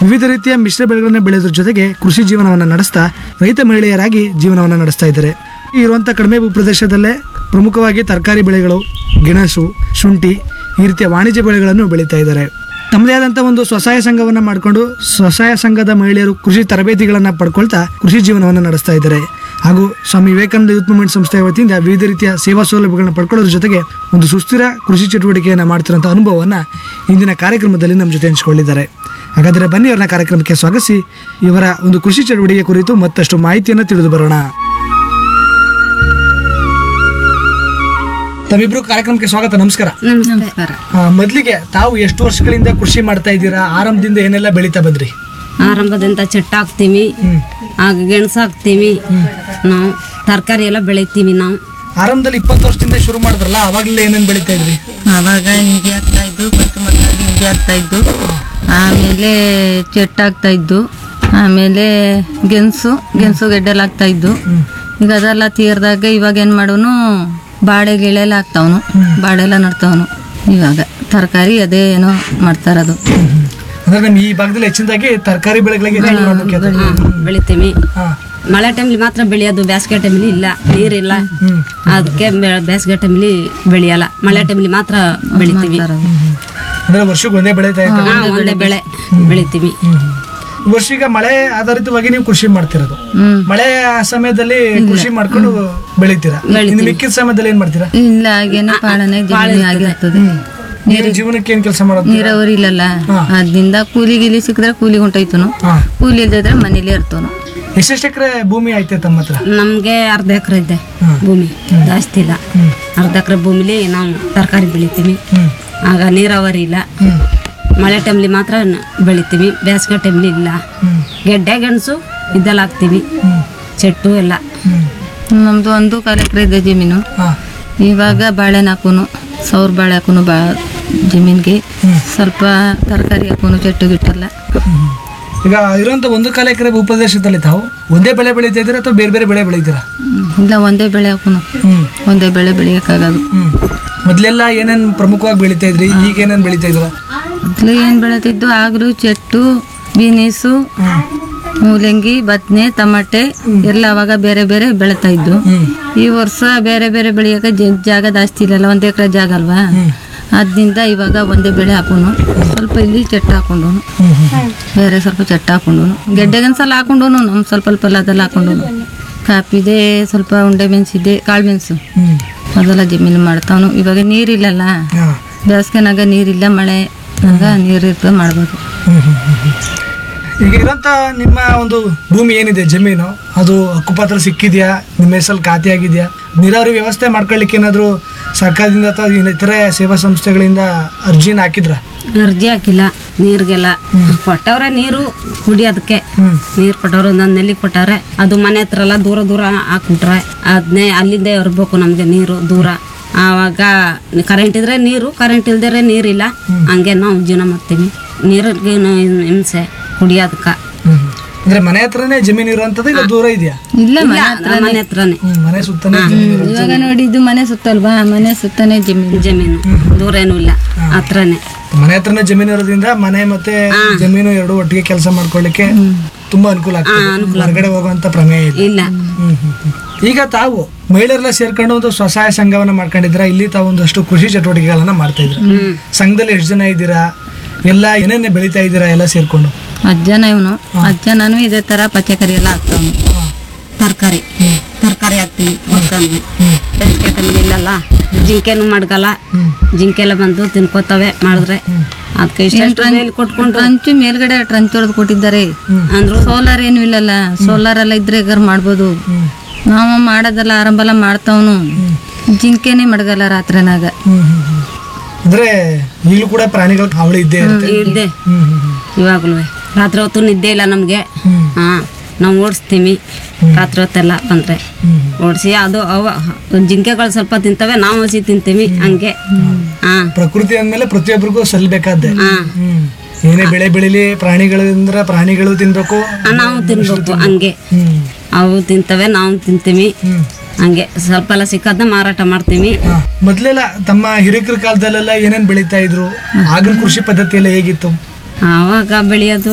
ವಿವಿಧ ರೀತಿಯ ಮಿಶ್ರ ಬೆಳೆಗಳನ್ನು ಬೆಳೆಯೋದ್ರ ಜೊತೆಗೆ ಕೃಷಿ ಜೀವನವನ್ನು ನಡೆಸ್ತಾ ರೈತ ಮಹಿಳೆಯರಾಗಿ ಜೀವನವನ್ನು ನಡೆಸ್ತಾ ಇದ್ದಾರೆ ಇರುವಂಥ ಕಡಿಮೆ ಭೂ ಪ್ರದೇಶದಲ್ಲೇ ಪ್ರಮುಖವಾಗಿ ತರಕಾರಿ ಬೆಳೆಗಳು ಗೆಣಸು ಶುಂಠಿ ಈ ರೀತಿಯ ವಾಣಿಜ್ಯ ಬೆಳೆಗಳನ್ನು ಬೆಳೀತಾ ಇದ್ದಾರೆ ತಮ್ಮದೇ ಆದಂಥ ಒಂದು ಸ್ವಸಹಾಯ ಸಂಘವನ್ನು ಮಾಡಿಕೊಂಡು ಸ್ವಸಹಾಯ ಸಂಘದ ಮಹಿಳೆಯರು ಕೃಷಿ ತರಬೇತಿಗಳನ್ನು ಪಡ್ಕೊಳ್ತಾ ಕೃಷಿ ಜೀವನವನ್ನು ನಡೆಸ್ತಾ ಇದ್ದಾರೆ ಹಾಗೂ ಸ್ವಾಮಿ ವಿವೇಕಾನಂದ ಯೂತ್ ಮೂವ್ಮೆಂಟ್ ಸಂಸ್ಥೆಯ ವತಿಯಿಂದ ವಿವಿಧ ರೀತಿಯ ಸೇವಾ ಸೌಲಭ್ಯಗಳನ್ನು ಪಡ್ಕೊಳ್ಳೋದ್ರ ಜೊತೆಗೆ ಒಂದು ಸುಸ್ಥಿರ ಕೃಷಿ ಚಟುವಟಿಕೆಯನ್ನು ಮಾಡ್ತಿರೋಂಥ ಅನುಭವವನ್ನು ಇಂದಿನ ಕಾರ್ಯಕ್ರಮದಲ್ಲಿ ನಮ್ಮ ಜೊತೆ ಹಂಚಿಕೊಂಡಿದ್ದಾರೆ ಹಾಗಾದರೆ ಬನ್ನಿ ಅವರನ್ನ ಕಾರ್ಯಕ್ರಮಕ್ಕೆ ಸ್ವಾಗತಿಸಿ ಇವರ ಒಂದು ಕೃಷಿ ಚಟುವಟಿಕೆ ಕುರಿತು ಮತ್ತಷ್ಟು ಮಾಹಿತಿಯನ್ನು ತಿಳಿದು ಬರೋಣ ತಮ್ಮಿಬ್ರು ಕಾರ್ಯಕ್ರಮಕ್ಕೆ ಸ್ವಾಗತ ನಮಸ್ಕಾರ ನಮಸ್ಕಾರ ಆ, ಮೊದ್ಲಿಗೆ ತಾವು ಎಷ್ಟು ವರ್ಷಗಳಿಂದ ಕೃಷಿ ಮಾಡ್ತಾ ಇದ್ದೀರಾ ಆರಂಭದಿಂದ ಏನೆಲ್ಲ ಬೆಳೀತಾ ಬಂದ್ರಿ ಆರಂಭದಿಂದ ಚೆಟ್ಟು ಹಾಕ್ತೀವಿ ಆಗ ಗೆಣಸು ಹಾಕ್ತೀವಿ ನಾವು ತರಕಾರಿ ಎಲ್ಲ ಬೆಳಿತೀವಿ ನಾವು ಆರಂಭದಲ್ಲಿ ಇಪ್ಪತ್ತು ವರ್ಷದಿಂದ ಶುರು ಮಾಡಿದ್ರಲ್ಲ ಅವಾಗಲೇ ಏನೇನು ಬೆಳೀತಾ ಇದ್ರಿ ಆವಾಗ ಹಿಂಗೆ ಆಗ್ತಾ ಇದ್ದು ಮತ್ತು ಮತ್ತೆ ಹಿಂಗೆ ಆಗ್ತಾ ಇದ್ದು ಆಮೇಲೆ ಚೆಟ್ಟು ಆಗ್ತಾ ಇದ್ದು ಆಮೇಲೆ ಗೆಣಸು ಗೆಣಸು ಗೆಡ್ಡೆಲ್ಲ ಆಗ್ತಾ ಇದ್ದು ಈಗ ಅದೆಲ್ಲ ತೀರ್ದಾಗ ಇವಾಗ ಏನು ಮಾಡೋನು ಬಾಳೆ ಗಿಳೆಲ್ಲ ಹಾಕ್ತಾವನು ಬಾಳೆ ಎಲ್ಲ ನಡ್ತಾವನು ಇವಾಗ ತರಕಾರಿ ಅದೇ ಏನೋ ಮಾಡ್ತಾರದು ಅಂದ್ರೆ ನಮ್ಮ ಈ ಭಾಗದಲ್ಲಿ ಹೆಚ್ಚಿನದಾಗಿ ತರಕಾರಿ ಬೆಳೆಗಳಿಗೆ ಹೆಚ್ಚು ಪ್ರಾಮುಖ್ಯತೆ. ಬೆಳಿತೀವಿ ಹಾ. ಮಳೆ ಟೈಮ್ಲಿ ಮಾತ್ರ ಬೆಳೆಯೋದು ಬೇಸಿಗೆ ಟೈಮ್ಲಿ ಇಲ್ಲ ನೀರಿಲ್ಲ ಅದಕ್ಕೆ ಬೇಸಿಗೆ ಟೈಮ್ಲಿ ಬೆಳೆಯಲ್ಲ ಮಳೆ ಟೈಮ್ಲಿ ಮಾತ್ರ ಬೆಳಿತೀವಿ ಅಂದ್ರೆ ವರ್ಷಕ್ಕೆ ಒಂದೇ ಬೆಳೀತಾ ಇದ್ದಾರೆ ಹಾ, ಒಂದೇ ಬೆಳೆ ಬೆಳಿತೀವಿ ವರ್ಷೀಗ ಮಳೆ ಆಧಾರಿತವಾಗಿ ನೀವು ಕೃಷಿ ಮಾಡ್ತಿರೋದು ಹ್ಮ್ ಮಳೆ ಸಮಯದಲ್ಲಿ ಕೃಷಿ ಮಾಡ್ಕೊಂಡು ಬೆಳಿತೀರಾ ಇನ್ನು ಮಿಕ್ಕಿದ ಸಮಯದಲ್ಲಿ ಏನ್ ಮಾಡ್ತೀರಾ ಇಲ್ಲ ಹಾಗೇನೆ ಪಾಳನೆ ಜಮೀನು ಆಗಿರ್ತದೆ ನೀವು ಜೀವನಕ್ಕೆ ಏನ್ ಕೆಲಸ ಮಾಡೋದು ನೀರಾವರಿ ಇಲ್ಲಲ್ಲ ಅದರಿಂದ ಕೂಲಿ ಗೀಲಿ ಸಿಕ್ಕಿದ್ರೆ ಕೂಲಿ ಹೊಂಟೋಯ್ತನು ಹಾ. ಕೂಲಿ ಇಲ್ದಿದ್ರೆ ಮನೇಲಿ ಇರ್ತವನು ಎಷ್ಟೆಷ್ಟು ಎಕರೆ ಭೂಮಿ ಐತೆ ತಮ್ಮ ಹತ್ರ ನಮ್ಗೆ ಅರ್ಧ ಎಕರೆ ಇದೆ ಭೂಮಿ ಜಾಸ್ತಿ ಇಲ್ಲ ಅರ್ಧ ಎಕರೆ ಭೂಮಿಲಿ ನಾವು ತರಕಾರಿ ಬೆಳಿತೀವಿ ಹ್ಮ್ ಆಗ ನೀರಾವರಿ ಇಲ್ಲ ಹ್ಮ್ ಮಳೆ ಟೈಮ್ಲಿ ಮಾತ್ರ ನ- ಬೆಳಿತೀವಿ ಬೇಸಿಗೆ ಟೈಮ್ಲಿ ಇಲ್ಲ ಹ್ಮ್ ಗೆಡ್ಡೆ ಗೆಣಸು ಇದೆಲ್ಲ ಹಾಕ್ತೀವಿ ಹ್ಮ್ ಚೆಟ್ಟು ಎಲ್ಲ ಹ್ಮ್ ನಮ್ದು ಒಂದು ಕಾಲ ಎಕರೆ ಇದೆ ಜಮೀನು ಹಾ ಇವಾಗ ಬಾಳೆನ ಹಾಕೋನು ಸೌರ್ ಬಾಳೆ ಹಾಕೋನು ಬಾ ಜಮೀನ್ಗೆ ಸ್ವಲ್ಪ ತರಕಾರಿ ಹಾಕೋನು ಚೆಟ್ಟು ಗಿಟ್ಟಲ್ಲ ಈಗ ಇರುವಂತ ಒಂದು ಕಾಲ ಎಕರೆ ಭೂಪ್ರದೇಶದಲ್ಲಿ ತಾವು ಒಂದೇ ಬೆಳೆ ಬೆಳೀತಾ ಇದ್ದೀರಾ ಅಥವಾ ಬೇರೆ ಬೇರೆ ಬೆಳೆ ಬೆಳೀತೀರಾ ಇಲ್ಲ ಒಂದೇ ಬೆಳೆ ಹಾಕೋನು ಹ್ಮ್ ಒಂದೇ ಬೆಳೆ ಬೆಳೆಯೋಕ್ಕಾಗೋದು ಹ್ಮ್ ಮೊದ್ಲೆಲ್ಲ ಏನೇನ್ ಪ್ರಮುಖವಾಗಿ ಬೆಳೀತಾ ಇದ್ರಿ ಈಗ ಏನೇನ್ ಬೆಳೀತಾ ಇದ್ರ ಮೊದಲು ಏನು ಬೆಳೆತಿದ್ದು ಆಗ್ಲು ಚೆಟ್ಟು ಬೀನೀಸು ಮೂಲಂಗಿ ಬದನೆ ಟಮಾಟೆ ಎಲ್ಲ ಅವಾಗ ಬೇರೆ ಬೇರೆ ಬೆಳೀತಾ ಇದ್ದು ಹ್ಮ್ ಈ ವರ್ಷ ಬೇರೆ ಬೇರೆ ಬೆಳೆಯೋಕೆ ಜ- ಜಾಗ ಜಾಸ್ತಿ ಇಲ್ಲಲ್ಲ ಒಂದು ಎಕರೆ ಜಾಗ ಅಲ್ವಾ ಅದರಿಂದ ಇವಾಗ ಒಂದೇ ಬೆಳೆ ಹಾಕೋನು ಸ್ವಲ್ಪ ಇಲ್ಲಿ ಚೆಟ್ಟು ಹಾಕೊಂಡೋನು ಹ್ಮ್ ಹ್ಮ್ ಬೇರೆ ಸ್ವಲ್ಪ ಚೆಟ್ಟು ಹಾಕೊಂಡೋನು ಗೆಡ್ಡೆಗನ್ಸಲ ಹಾಕೊಂಡೋನು ನಮ್ಮ ಸ್ವಲ್ಪ ಸ್ವಲ್ಪ ಎಲ್ಲ ಅದೆಲ್ಲ ಹಾಕೊಂಡೋನು ಕಾಪಿದೆ ಸ್ವಲ್ಪ ಉಂಡೆ ಮೆಣಸಿದೆ ಕಾಳು ಮೆಣಸು ಹ್ಮ್ ಅದೆಲ್ಲ ಜಮೀನು ಮಾಡ್ತಾವನು ಇವಾಗ ನೀರಿಲ್ಲಲ್ಲ ಹಾ. ಬೇಸಿಗೆನಾಗ ನೀರಿಲ್ಲ ಮಳೆ ಆಗ ನೀರು ಇರ್ತದೆ ಮಾಡ್ಬೋದು ಹ್ಮ್ ಹ್ಮ್ ಹ್ಮ್ ಹ್ಮ್. ಈಗ ಇರೋಂಥ ನಿಮ್ಮ ಒಂದು ಭೂಮಿ ಏನಿದೆ ಜಮೀನು ಅದು ಹಕ್ಕುಪತ್ರ ಸಿಕ್ಕಿದ್ಯಾ ನಿಮ್ಮ ಹೆಸರಲ್ಲಿ ಖಾತೆ ಆಗಿದೆಯಾ ನೀರಾವರಿ ವ್ಯವಸ್ಥೆ ಮಾಡ್ಕೊಳ್ಳಿಕ್ಕೆ ಏನಾದರೂ ಸರ್ಕಾರದಿಂದ ಅಥವಾ ಇನ್ನು ಇತರೆ ಸೇವಾ ಸಂಸ್ಥೆಗಳಿಂದ ಅರ್ಜಿನ ಹಾಕಿದ್ರ ಅರ್ಜಿ ಹಾಕಿಲ್ಲ ನೀರಿಗೆಲ್ಲ ಕೊಟ್ಟವ್ರೆ ನೀರು ಕುಡಿಯೋದಕ್ಕೆ ಹ್ಮ್ ನೀರು ಕೊಟ್ಟವ್ರು ಒಂದೊಂದು ನೆಲ್ಲಿ ಕೊಟ್ಟವ್ರೆ ಅದು ಮನೆ ಹತ್ರ ಎಲ್ಲ ದೂರ ದೂರ ಹಾಕ್ಬಿಟ್ರೆ ಅದನ್ನೇ ಅಲ್ಲಿಂದ ಇರ್ಬೇಕು ನಮಗೆ ನೀರು ದೂರ ಆವಾಗ ಕರೆಂಟ್ ಇದ್ರೆ ನೀರು ಕರೆಂಟ್ ಇಲ್ದಿರೆ ನೀರಿಲ್ಲ ಹಂಗೆ ನಾವು ಜೀವನ ಮಾಡ್ತೀವಿ ನೀರಿಗೆ ಹಿಂಸೆ ಕುಡಿಯೋದಕ್ಕೆ ಹ್ಮ್ ಹ್ಮ್. ಅಂದ್ರೆ ಮನೆ ಹತ್ರನೇ ಜಮೀನು ಇರುವಂಥದ್ದು ಇಲ್ಲ ದೂರ ಇದೆಯಾ ಇಲ್ಲ ಇಲ್ಲ, ನಮ್ಮ ಮನೆ ಹತ್ರನೇ ಹ್ಮ್ ಮನೆ ಸುತ್ತನೇ ಜಮೀನು ಇರೋದು. ಇವಾಗ ನೋಡಿ ಇದು ಮನೆ ಸುತ್ತಲ್ವಾ ಮನೆ ಸುತ್ತನೇ ಜಮೀನು ಜಮೀನು ದೂರ ಏನೂ ಇಲ್ಲ ಹತ್ರನೇ ಮನೆ ಹತ್ರನೇ ಜಮೀನು ಇರೋದ್ರಿಂದ ಮನೆ ಮತ್ತೆ ಜಮೀನು ಎರಡು ಒಟ್ಟಿಗೆ ಕೆಲಸ ಮಾಡ್ಕೊಳ್ಳಿಕ್ಕೆ ತುಂಬಾ ಅನುಕೂಲ ಆಗ್ತದೆ ಹೊರಗಡೆ ಹೋಗುವಂತ ಪ್ರಮೇಯ ಇದೆ ಇಲ್ಲ ಹ್ಮ್, ಹ್ಮ್, ಹ್ಮ್. ಈಗ ತಾವು ಮಹಿಳೆಯರೆಲ್ಲ ಸೇರ್ಕೊಂಡು ಒಂದು ಸ್ವಸಹಾಯ ಸಂಘವನ್ನ ಮಾಡ್ಕೊಂಡಿದ್ರ ಇಲ್ಲಿ ತಾವು ಒಂದಷ್ಟು ಕೃಷಿ ಚಟುವಟಿಕೆಗಳನ್ನ ಮಾಡ್ತಾ ಇದ್ರ ಸಂಘದಲ್ಲಿ ಎಷ್ಟು ಜನ ಇದ್ದೀರಾ ಎಲ್ಲ ಏನೇನೆ ಬೆಳಿತಾ ಇದ್ದೀರಾ ಎಲ್ಲ ಸೇರ್ಕೊಂಡು ಅಜ್ಜನ ಇವನು ಅಜ್ಜನೂ ಇದೇ ತರ ಪಚ್ಚಕರಿ ಎಲ್ಲ ಹಾಕ್ತಾವನು ತರಕಾರಿ ತರಕಾರಿ ಹಾಕ್ತೀವಿ ಹೊರ್ಕೊಂಡು ಬೇಸಿಗೆ ಟೈಮಲ್ಲಿ ಇಲ್ಲಲ್ಲ ಜಿಂಕೆನು ಮಡ್ಗಲ್ಲ ಜಿಂಕೆ ಎಲ್ಲ ಬಂದು ತಿನ್ಕೋತವೆ ಮಾಡಿದ್ರೆ ಅದಕ್ಕೆ ಇಷ್ಟ ಮೇಲೆ ಕೊಟ್ಕೊಂಡು ಟ್ರಂಚು ಮೇಲ್ಗಡೆ ಟ್ರಂಚ್ ಹೊಡೆದು ಕೊಟ್ಟಿದ್ದಾರೆ ಅಂದ್ರು ಸೋಲಾರ್ ಏನು ಇಲ್ಲಲ್ಲ ಸೋಲಾರ್ ಎಲ್ಲ ಇದ್ರೆ ಗರ್ ಮಾಡ್ಬೋದು ನಾವು ಮಾಡೋದೆಲ್ಲ ಆರಂಭ ಎಲ್ಲ ಮಾಡ್ತಾವನು ಜಿಂಕೆನೇ ಮಡಗಲ್ಲ ರಾತ್ರಿನಾಗ ಹ್ಮ್, ಹ್ಮ್, ಹ್ಮ್. ಅಂದ್ರೆ ಈಗಲೂ ಕೂಡ ಪ್ರಾಣಿಗಳ ಹಾವಳಿ ಇದ್ದೇ ಇರುತ್ತೆ ಇದ್ದೆ ಹ್ಮ್, ಹ್ಮ್, ಹ್ಮ್. ಇವಾಗಲೂ ರಾತ್ರಿ ಹೊತ್ತು ನಿದ್ದೆ ಇಲ್ಲ ನಮಗೆ ಹ್ಮ್. ಹಾ ನಾವು ಓಡಿಸ್ತೀವಿ ರಾತ್ರಿ ಹೊತ್ತೆಲ್ಲ ಬಂದ್ರೆ ಹ್ಮ್. ಓಡಿಸಿ ಅದು ಅವ ಜಿಂಕೆಗಳು ಸ್ವಲ್ಪ ತಿಂತವೆ ನಾವು ಹಸಿ ತಿಂತೀವಿ ಹಂಗೆ ಹಾ ಪ್ರಕೃತಿ ಅಂದ್ಮೇಲೆ ಪ್ರತಿಯೊಬ್ಬರಿಗೂ ಸಲ್ಬೇಕಾದ್ದೆ ಹಾ ಹ್ಮ್ ಏನೇ ಬೆಳೆ ಬೆಳಿಲಿ ಪ್ರಾಣಿಗಳಿಂದ್ರ ಪ್ರಾಣಿಗಳು ತಿನ್ಬೇಕು ಆ, ನಾವು ತಿನ್ಬೇಕು ಹಂಗೆ ಹ್ಮ್ ಅವು ತಿಂತವೆ ನಾವು ತಿಂತೀವಿ ಹ್ಮ್ ಹಂಗೆ ಸ್ವಲ್ಪ ಎಲ್ಲ ಸಿಕ್ಕದ್ನ ಮಾರಾಟ ಮಾಡ್ತೀವಿ ಹಾ. ಮೊದ್ಲೆಲ್ಲ ತಮ್ಮ ಹಿರಿಕರ ಕಾಲದಲ್ಲೆಲ್ಲ ಏನೇನ್ ಬೆಳೀತಾ ಇದ್ರು ಆಗಿನ ಕೃಷಿ ಪದ್ಧತಿ ಎಲ್ಲ ಹೇಗಿತ್ತು ಆವಾಗ ಬೆಳೆಯೋದು